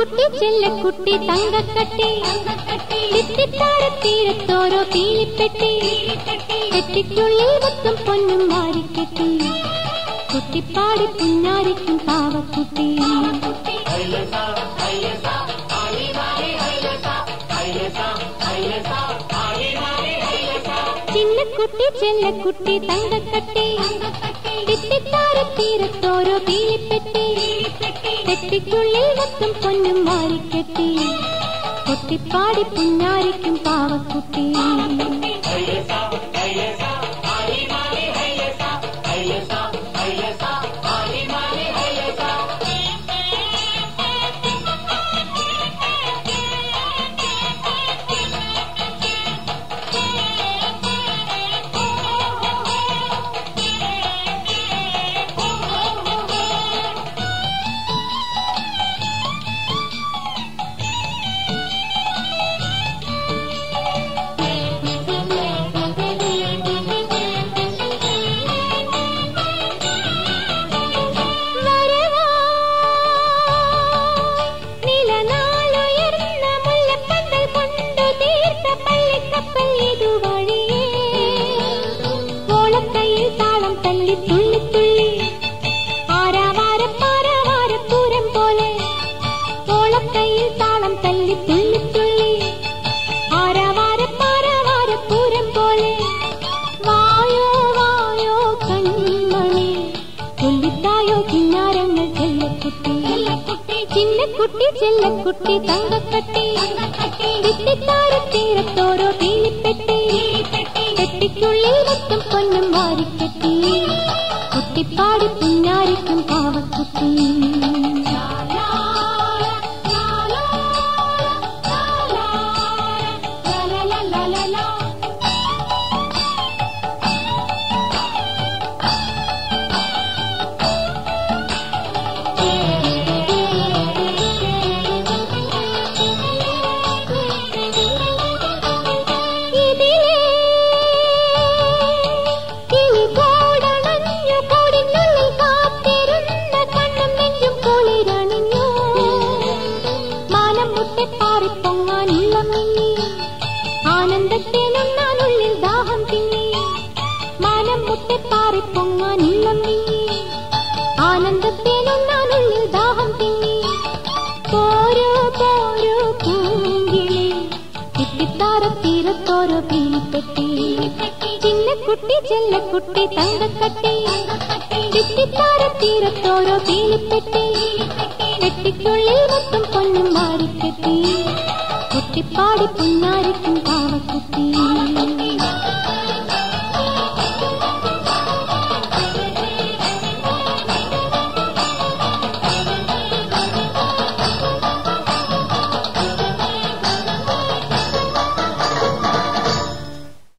ചിന്നക്കുട്ടി ചെല്ലക്കുട്ടി തങ്കക്കട്ടി തീരത്തോരോ പീലിപ്പെട്ടി കെട്ടിക്കുള്ളിൽ മൊത്തം പൊന്നും മാറിക്കെട്ടി കുട്ടിപ്പാടി പുന്നാരിക്കും പാവക്കുട്ടി ചിന്നക്കുട്ടി ചെല്ലക്കുട്ടി തങ്കക്കട്ടി തീരത്തോരോ പീലിപ്പെട്ടി കെട്ടിക്കുള്ളിൽ മൊത്തം പൊന്നും മാറിക്കെട്ടി കുട്ടിപ്പാടി പുന്നാരിക്കും പാവക്കുട്ടി നിലനാളുയർന്ന മുല്ലപ്പന്തൽ കൊണ്ടു തീർത്ത പള്ളിക്കപ്പൽ ഇതുവഴിയേ ഓളക്കയിൽ താളം തല്ലി തുള്ളി തുള്ളി ആരാവാര പാരാവാര പൂരം പോലെ ഓളക്കയിൽ താളം തല്ലി തുള്ളി തുള്ളി ആരാവാര പാരാവാര പൂരം പോലെ വായോ വായോ കൺമണി തുള്ളിത്തായോ കിന്നാരങ്ങൾ ചെല്ലക്കുട്ടി ചിന്നക്കുട്ടി ചെല്ലക്കുട്ടി തങ്കക്കട്ടി തീരത്തോരോ തീലിപ്പെട്ടി കെട്ടിക്കുള്ളിൽ മൊത്തം പൊന്നും വാരിക്കെട്ടി കുട്ടിപ്പാടി പുന്നാരിക്കും പാവക്കുട്ടി ഇതിലേ കിളി കൂടണഞ്ഞു കൂടിനുള്ളിൽ കാത്തിരുന്ന കണ്ണും നെഞ്ചും കുളിരണിഞ്ഞു മാനം മുട്ടെ പാറിപ്പൊങ്ങാനുള്ള മിന്നി ആനന്ദത്തിനുണ്ണാനുള്ളിൽ ദാഹം തിങ്ങി മാനം മുട്ടെ പാറിപ്പൊങ്ങാനുള്ള മിന്നി ആനന്ദത്തിനുണ്ണാനുള്ളിൽ ദാഹം തിങ്ങി പോരൂ പോരൂ പൂങ്കിളി കുട്ടിത്താര തീരത്തോരോ പീലിപ്പെട്ടി ചിന്നക്കുട്ടി ചെല്ലക്കുട്ടി തങ്കക്കട്ടി കുട്ടിത്താര തീരത്തോരോ പീലിപ്പെട്ടി കെട്ടിക്കുള്ളിൽ മൊത്തം പൊന്നും മാറിക്കെട്ടി കുട്ടിപ്പാടി പുന്നാരിക്കും